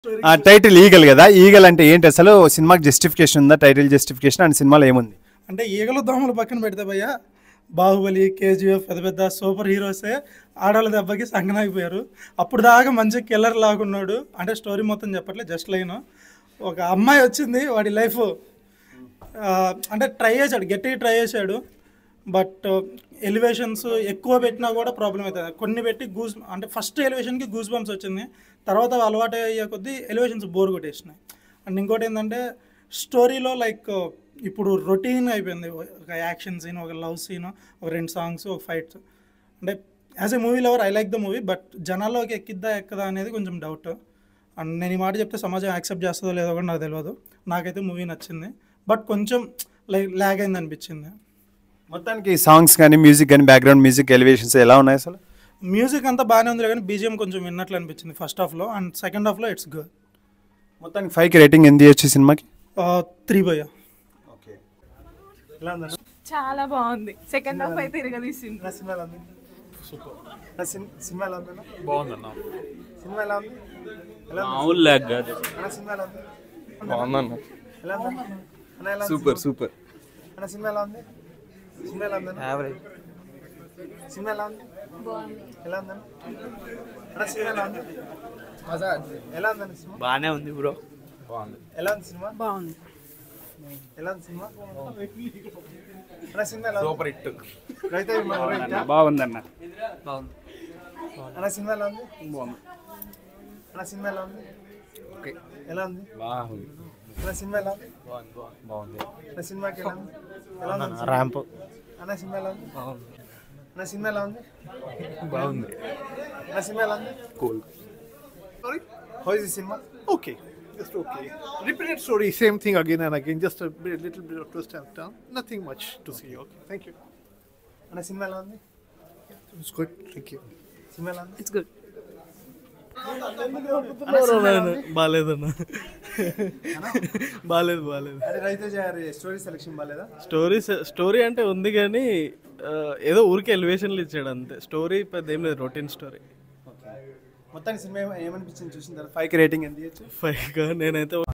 Title eagle కదా eagle అంటే ఏంటి అసలు సినిమాకి జస్టిఫికేషన్ ఉందా టైటిల్ జస్టిఫికేషన్ అండ్ సినిమాలో ఏముంది అంటే ఈగలు దోమలు పక్కన పెడితే భయ్య బాహుబలి కేజీఎఫ్ పెద్ద పెద్ద సూపర్ హీరోసే ఆడవాళ్ళ దెబ్బకి సంగనాగిపోయారు అప్పుడు దాకా మంచి కిల్లర్ లాగున్నాడు అంటే స్టోరీ మొత్తం చెప్పట్లే జస్ట్ లైన్ ఒక అమ్మాయి వచ్చింది వాడి లైఫ్ అంటే ట్రై చేశాడు గట్టిగా ట్రై చేశాడు బట్ ఎలివేషన్స్ ఎక్కువ పెట్టినా కూడా ప్రాబ్లం అవుతుంది కొన్ని పెట్టి గూస్ అంటే ఫస్ట్ ఎలివేషన్కి గూస్ బంప్స్ వచ్చింది తర్వాత అలవాటు అయ్యే కొద్దీ ఎలివేషన్స్ బోర్ కొట్టేసినాయి అండ్ ఇంకోటి ఏంటంటే స్టోరీలో లైక్ ఇప్పుడు రొటీన్ అయిపోయింది ఒక యాక్షన్ సీన్ ఒక లవ్ సీన్ ఒక రెండు సాంగ్స్ ఒక ఫైట్స్ అంటే as a movie lover I like the movie but జనాల్లోకి ఎక్కిద్దా ఎక్కదా అనేది కొంచెం డౌట్ అండ్ నేను ఈ మాట చెప్తే సమాజం యాక్సెప్ట్ చేస్తుందో లేదో కూడా నాకు తెలియదు నాకైతే మూవీ నచ్చింది బట్ కొంచెం లైక్ ల్యాగ్ అయింది అనిపించింది మొత్తానికి సాంగ్స్ కానీ మ్యూజిక్ కానీ బ్యాక్గ్రౌండ్ మ్యూజిక్ ఎలివేషన్స్ ఎలా ఉన్నాయి అసలు మ్యూజిక్ అంతా బాగానే ఉంది కానీ బీజిఎం కొంచెం విన్నట్లు అనిపించింది ఫస్ట్ హాఫ్లో అండ్ సెకండ్ హాఫ్లో ఇట్స్ గుడ్ మొత్తానికి ఫైవ్కి రేటింగ్ ఎంత ఇవ్వచ్చు ఈ సినిమాకి త్రీ బయ ఓకే ఎలా ఉందన్న చాలా బాగుంది సెకండ్ హాఫ్ అయితే ఇరగదీసింది నా సినిమా ఎలా ఉంది సూపర్ నా సిన్- సినిమా ఎలా ఉందన్న బాగుందన్న సినిమా ఎలా ఉంది ఎలా ఉంది మామూలు ల్యాగ్ కాదు అన్న సినిమా ఎలా ఉంది బాగుందన్న ఎలా ఉంది అన్న ఎలా ఉంది సూపర్ సూపర్ అన్న సినిమా ఎలా ఉంది సినిమా ఎలా ఉంది యావరేజ్ సినిమా ఎలా ఉంది ఎలా ఉందన్న అన్న సినిమా ఎలా ఉంది ఎలా ఉందన్న సినిమా బాగానే ఉంది బ్రో బాగుంది ఎలా ఉంది సినిమా బాగుంది ఎలా ఉంది సినిమా అన్న సినిమా ఎలా ఉంది సూపర్ హిట్ రైతే రైతా? బాగుందన్న అన్న సినిమా ఎలా ఉంది అన్న సినిమా ఎలా ఉంది ఓకే ఎలా ఉంది బాగుంది అన్న సినిమా ఎలా ఉంది బాగుంది అన్న సినిమాకి ఎలా ఉంది ఎలా ఉంది ర్యాంప్ అన్న సినిమా ఎలా ఉంది అన్న సినిమా ఎలా ఉంది బాగుంది అన్న సినిమా ఎలా ఉంది cool Sorry? How is the cinema Okay, just okay. Repeated story, same thing again and again, just a bit, little bit of twist and turn. Nothing much to see. Okay, thank you. అన్న cinema ఎలా ఉంది It's good, thank you. Cinema ఎలా ఉంది it's good బాగాలేదన్న బాగాలేదు బాగాలేదు అంటే రవితేజ గారి story selection బాగాలేదా స్టోరీ స్టోరీ అంటే ఉంది కానీ ఆ, ఏదో ఊరికి ఎలివేషన్లు ఇచ్చాడు అంతే స్టోరీ పెద్ద ఏం లేదు రొటీన్ స్టోరీ మొత్తానికి సినిమా ఏమ- ఏమనిపించింది చూసిన తర్వాత ఫైవ్కి రేటింగ్ ఎంత ఇవ్వచ్చు ఫైవ్గా నేనైతే